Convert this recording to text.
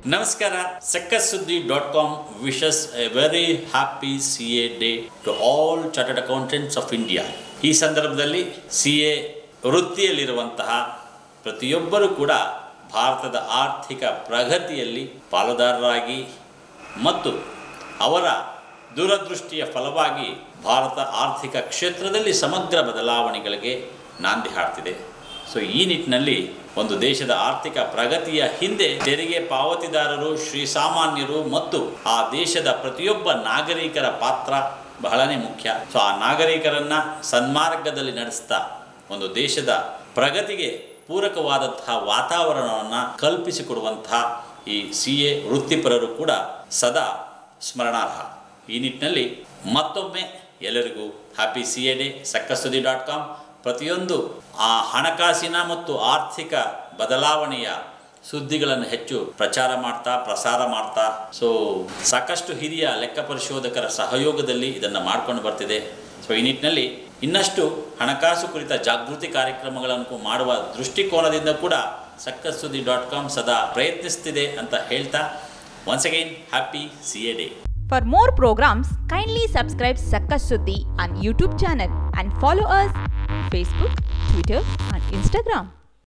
ನಮಸ್ಕಾರ ಸಕ್ಕಸ್ ಸುದ್ದಿ dot com wishes a very happy C A day to all chartered accountants of India ಈ ಸಂದರ್ಭದಲ್ಲಿ ಸಿ ಎ ವೃತ್ತಿಯಲ್ಲಿರುವಂತಹ ಪ್ರತಿಯೊಬ್ಬರೂ ಕೂಡ ಭಾರತದ ಆರ್ಥಿಕ ಪ್ರಗತಿಯಲ್ಲಿ ಪಾಲುದಾರರಾಗಿ ಮತ್ತು ಅವರ ದೂರದೃಷ್ಟಿಯ ಫಲವಾಗಿ ಭಾರತ ಆರ್ಥಿಕ ಕ್ಷೇತ್ರದಲ್ಲಿ ಸಮಗ್ರ ಬದಲಾವಣೆಗಳಿಗೆ ನಾಂದಿ ಹಾಡ್ತಿದೆ ಸೊ ಈ ನಿಟ್ಟಿನಲ್ಲಿ ಒಂದು ದೇಶದ ಆರ್ಥಿಕ ಪ್ರಗತಿಯ ಹಿಂದೆ ತೆರಿಗೆ ಪಾವತಿದಾರರು ಶ್ರೀಸಾಮಾನ್ಯರು ಮತ್ತು ಆ ದೇಶದ ಪ್ರತಿಯೊಬ್ಬ ನಾಗರಿಕರ ಪಾತ್ರ ಬಹಳನೇ ಮುಖ್ಯ ಸೊ ಆ ನಾಗರಿಕರನ್ನ ಸನ್ಮಾರ್ಗದಲ್ಲಿ ನಡೆಸ್ತಾ ಒಂದು ದೇಶದ ಪ್ರಗತಿಗೆ ಪೂರಕವಾದಂತಹ ವಾತಾವರಣವನ್ನು ಕಲ್ಪಿಸಿಕೊಡುವಂತಹ ಈ ಸಿ ಎ ವೃತ್ತಿಪರರು ಕೂಡ ಸದಾ ಸ್ಮರಣಾರ್ಹ ಈ ನಿಟ್ಟಿನಲ್ಲಿ ಮತ್ತೊಮ್ಮೆ ಎಲ್ಲರಿಗೂ ಹ್ಯಾಪಿ ಸಿ ಎ ಡೇ ಸಕ್ಕಸುದಿ ಡಾಟ್ ಕಾಮ್ ಪ್ರತಿಯೊಂದು ಆ ಹಣಕಾಸಿನ ಮತ್ತು ಆರ್ಥಿಕ ಬದಲಾವಣೆಯ ಸುದ್ದಿಗಳನ್ನು ಹೆಚ್ಚು ಪ್ರಚಾರ ಮಾಡ್ತಾ ಪ್ರಸಾರ ಮಾಡ್ತಾ ಸೊ ಸಾಕಷ್ಟು ಹಿರಿಯ ಲೆಕ್ಕ ಪರಿಶೋಧಕರ ಸಹಯೋಗದಲ್ಲಿ ಇದನ್ನು ಮಾಡ್ಕೊಂಡು ಬರ್ತಿದೆ ಸೊ ಈ ನಿಟ್ಟಿನಲ್ಲಿ ಇನ್ನಷ್ಟು ಹಣಕಾಸು ಕುರಿತ ಜಾಗೃತಿ ಕಾರ್ಯಕ್ರಮಗಳನ್ನು ಮಾಡುವ ದೃಷ್ಟಿಕೋನದಿಂದ ಕೂಡ ಸಕ್ಕಸ್ ಸುದ್ದಿ ಡಾಟ್ ಕಾಮ್ ಸದಾ ಪ್ರಯತ್ನಿಸ್ತಿದೆ ಅಂತ ಹೇಳ್ತಾ once again happy C A day For more programs, kindly subscribe Sakka Suddhi on YouTube channel and follow us Facebook, Twitter and Instagram.